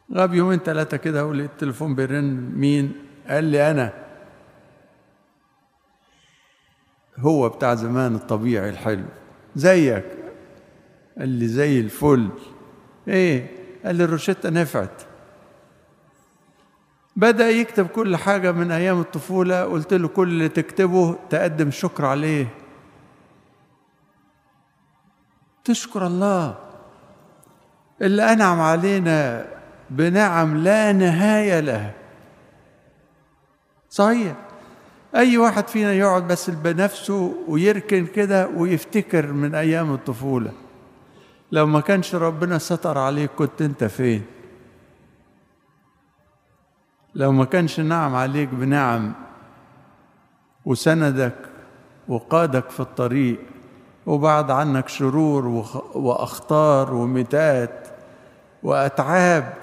غاب يومين ثلاثة كده ولقيت التليفون بيرن مين قال لي أنا هو بتاع زمان الطبيعي الحلو زيك قال لي زي الفل ايه قال لي الروشتة نفعت بدأ يكتب كل حاجة من أيام الطفولة قلت له كل اللي تكتبه تقدم شكر عليه تشكر الله اللي أنعم علينا بنعم لا نهاية لها صحيح أي واحد فينا يقعد بس بنفسه ويركن كده ويفتكر من أيام الطفولة لو ما كانش ربنا ستر عليك كنت أنت فين لو ما كانش نعم عليك بنعم وسندك وقادك في الطريق وبعد عنك شرور وأخطار ومتات وأتعاب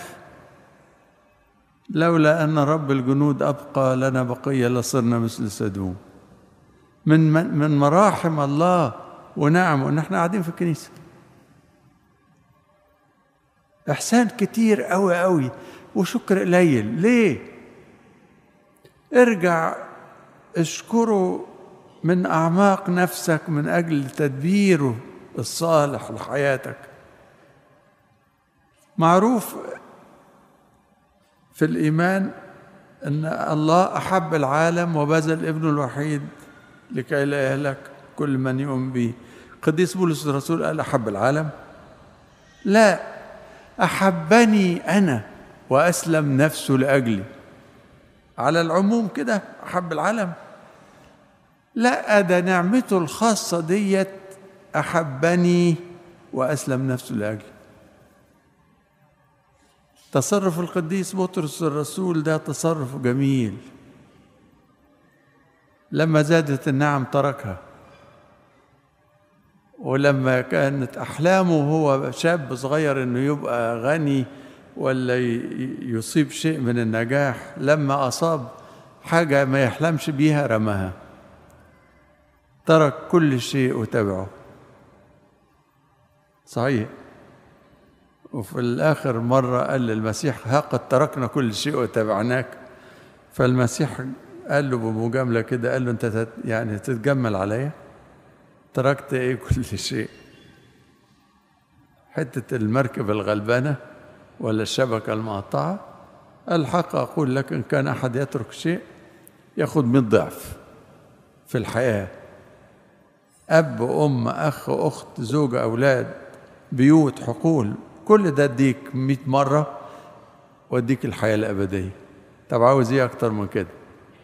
لولا أن رب الجنود أبقى لنا بقية لصرنا مثل سدوم من من مراحم الله ونعمه إن احنا قاعدين في الكنيسة إحسان كتير قوي قوي وشكر قليل ليه؟ ارجع اشكره من أعماق نفسك من أجل تدبيره الصالح لحياتك معروف في الإيمان أن الله أحب العالم وبذل ابنه الوحيد لكي لا يهلك كل من يؤمن به قديس بولس الرسول قال أحب العالم لا أحبني أنا وأسلم نفسه لأجلي على العموم كده أحب العالم لا ده نعمته الخاصة ديت أحبني وأسلم نفسه لأجلي تصرف القديس بطرس الرسول ده تصرف جميل لما زادت النعم تركها ولما كانت احلامه هو شاب صغير انه يبقى غني ولا يصيب شيء من النجاح لما اصاب حاجه ما يحلمش بيها رماها ترك كل شيء وتبعه صحيح وفي الآخر مرة قال للمسيح ها قد تركنا كل شيء وتبعناك فالمسيح قال له بمجاملة كده قال له أنت تت يعني تتجمل عليا تركت إيه كل شيء حتة المركب الغلبانة ولا الشبكة المقطعة الحق أقول لك إن كان أحد يترك شيء ياخد من ضعف في الحياة أب أم أخ أخت زوجة أولاد بيوت حقول كل ده اديك مئة مرة واديك الحياة الأبدية طب عاوز ايه أكتر من كده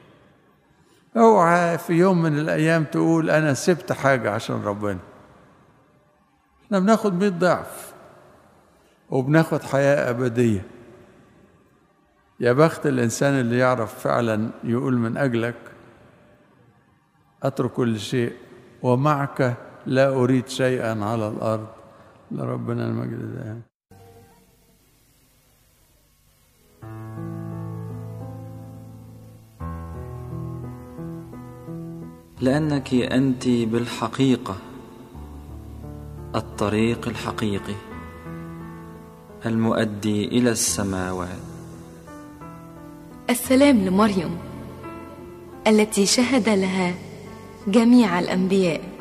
اوعى في يوم من الأيام تقول أنا سبت حاجة عشان ربنا احنا بناخد مئة ضعف وبناخد حياة أبدية يا بخت الإنسان اللي يعرف فعلا يقول من أجلك أترك كل شيء ومعك لا أريد شيئا على الأرض لربنا المجد دائما لانك انت بالحقيقه الطريق الحقيقي المؤدي الى السماوات السلام لمريم التي شهد لها جميع الانبياء